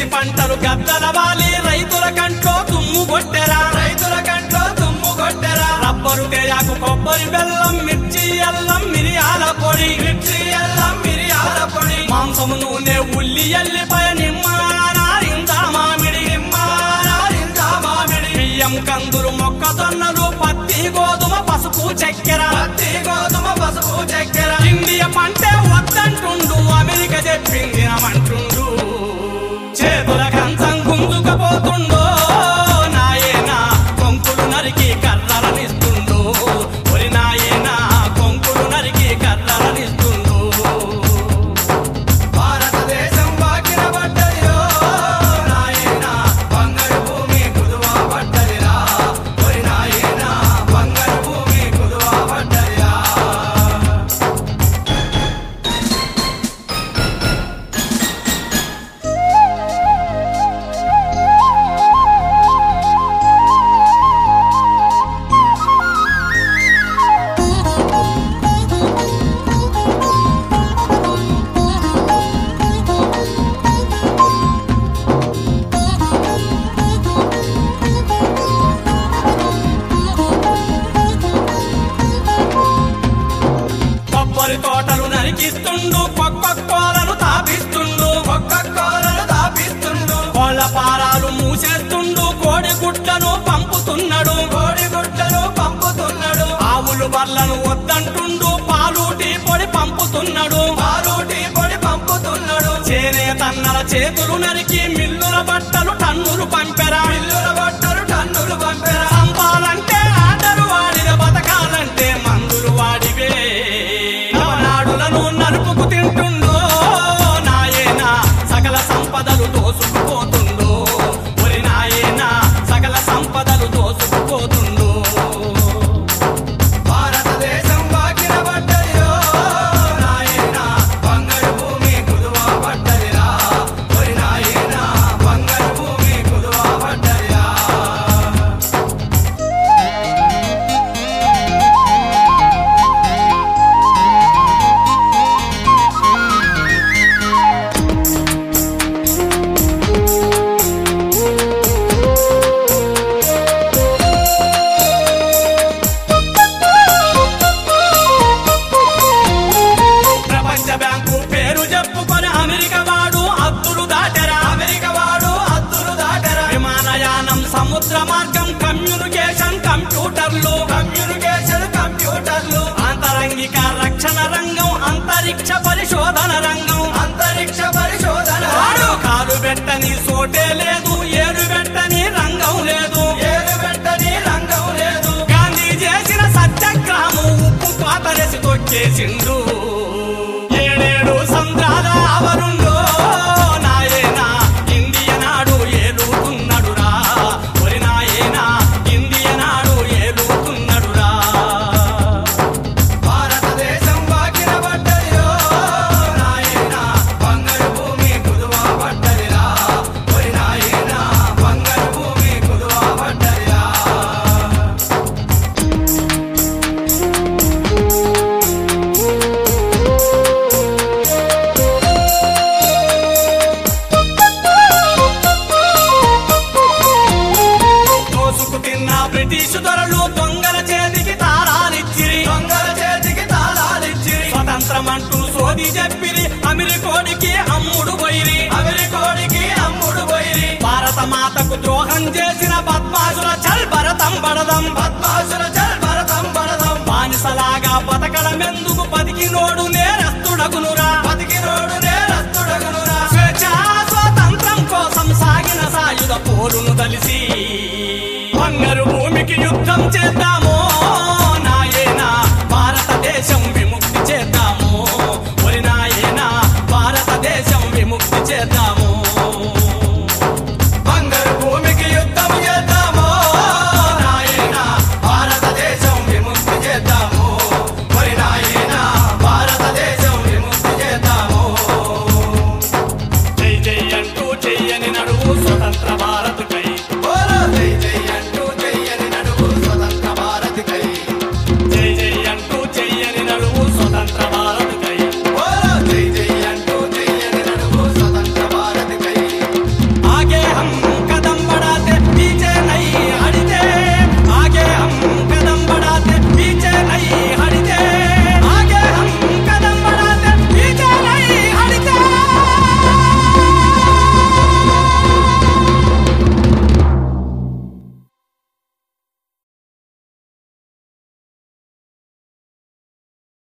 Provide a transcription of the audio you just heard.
పంటలు గద్దల వాలి రైతుల కంట్లో తుమ్ము కొట్టెరా రైతుల కంట్లో తుమ్ము కొట్టెరా రబ్బరు తేయాకు కొబ్బరి బెల్లం మిర్చి అల్లం మిరియాల పొడి మిర్చి అల్లం మిరియాల పొడి మాంసము నూనె ఉల్లి ఎల్లిపాయ నిమ్మ నారింజ మామిడి నిమ్మ నారింజ మామిడి బియ్యం కందులు మొక్కజొన్నలు పత్తి గోధుమ పసుపు చక్కెర పత్తి గోధుమ పసుపు చక్కెర ఇండియా పంటే వద్దంటుండు అమెరికా చెప్పింది నమంటుండు చేతుల కంచం గుంజుకపోతుండో నాయనా కొంకులు నరికి కర్రలనిస్తుండు ఒరి నాయనా కొంకులు నరికి కర్రలనిస్తుండు భారతదేశం బాకిన పడ్డదిరో నాయనా బంగారు భూమి కుదువా పడ్డదిరా ఒరి నాయనా బంగారు భూమి కుదువా పడ్డదిరా కొబ్బరి తోటలు నరికిస్తుండు కొక్క కోలను తాపిస్తుండు ఒక్క కోరలు దాపిస్తుండు కోళ్ళ పారాలు మూసేస్తుండు కోడి గుడ్లను పంపుతున్నాడు కోడి గుడ్లను పంపుతున్నాడు ఆవులు బర్లను వద్దంటుండు పాలు టీ పొడి పంపుతున్నాడు పాలూటి పొడి పంపుతున్నాడు చేనే తన్నల చేతులు నరికి మిల్లుల బట్టలు టన్నులు పంపెరా పిల్లుల బట్టలు టన్నులు పంపెరా సంపాలంటే ఆటలు వాడిన బతకాలంటే మందులు వాడివే నవనాడులను నలుపుకు తింటుండో నాయనా సకల సంపదలు దోసుకుపోతుండో ఒరి నాయనా సకల సంపదలు దోసుకుపోతుండో భారతదేశం బాకిన పడ్డదిరో నాయనా బంగారు భూమి కుదువా పడ్డదిరా ఒరి నాయనా బంగారు భూమి కుదువా పడ్డదిరా ప్రపంచ బ్యాంకు పేరు చెప్పుకొని అమెరికా వాడు అద్దులు దాటెరా అమెరికా వాడు హద్దులు దాటరా విమానయానం సముద్ర మార్గం కమ్యూనికేషన్ కంప్యూటర్లు కమ్యూనికేషన్ కంప్యూటర్లు అంతరంగిక రక్షణ రంగం అంతరిక్ష పరిశోధన రంగం అంతరిక్ష పరిశోధన వాడు కాలు పెట్టని సోటే లేదు ఏడు పెట్టని రంగం లేదు ఏడు వెంటనే రంగం లేదు గాంధీ చేసిన సత్యాగ్రహము ఉప్పు పాతరేసి తొక్కేసిండు ఏడేడు సంద్రాల ఆవరుండో నాయనా ఇండియ నాడు ఏలుతున్నాడురా ఒరి నాయనా ఇండియ నాడు ఏలుతున్నాడురా భారతదేశం బాకిన పడ్డదిరో నాయనా బంగారు భూమి కుదువా పడ్డదిరా ఒరి నాయనా బంగారు భూమి కుదువా పడ్డదిరా దోసుకు తిన్న బ్రిటిష్ దొరలు దొంగల చేతికి తాళాలిచ్చిరి దొంగల చేతికి తాళాలిచ్చి స్వతంత్రమంటూ సోది చెప్పిరి అమెరికోడికి అమ్ముడు పోయిరి అమెరికోడికి అమ్ముడు పోయిరి భారత మాతకు ద్రోహం చేసిన పద్మాసుల చల్ భరతం బడదం పద్మాసుల చల్ భరతం భరతం బానిసలాగా బతకడమెందుకు బతికినోడు నేరస్తుడగునురా బతికినోడు నేరస్తుడగునురా స్వేచ్ఛ స్వాతంత్రం కోసం సాగిన సాయుధ పోరును కలిసి బంగారు భూమికి యుద్ధం చేద్దాము నాయనా భారతదేశం విముక్తి చేద్దాము ఒరి నాయనా భారతదేశం విముక్తి చేద్దాము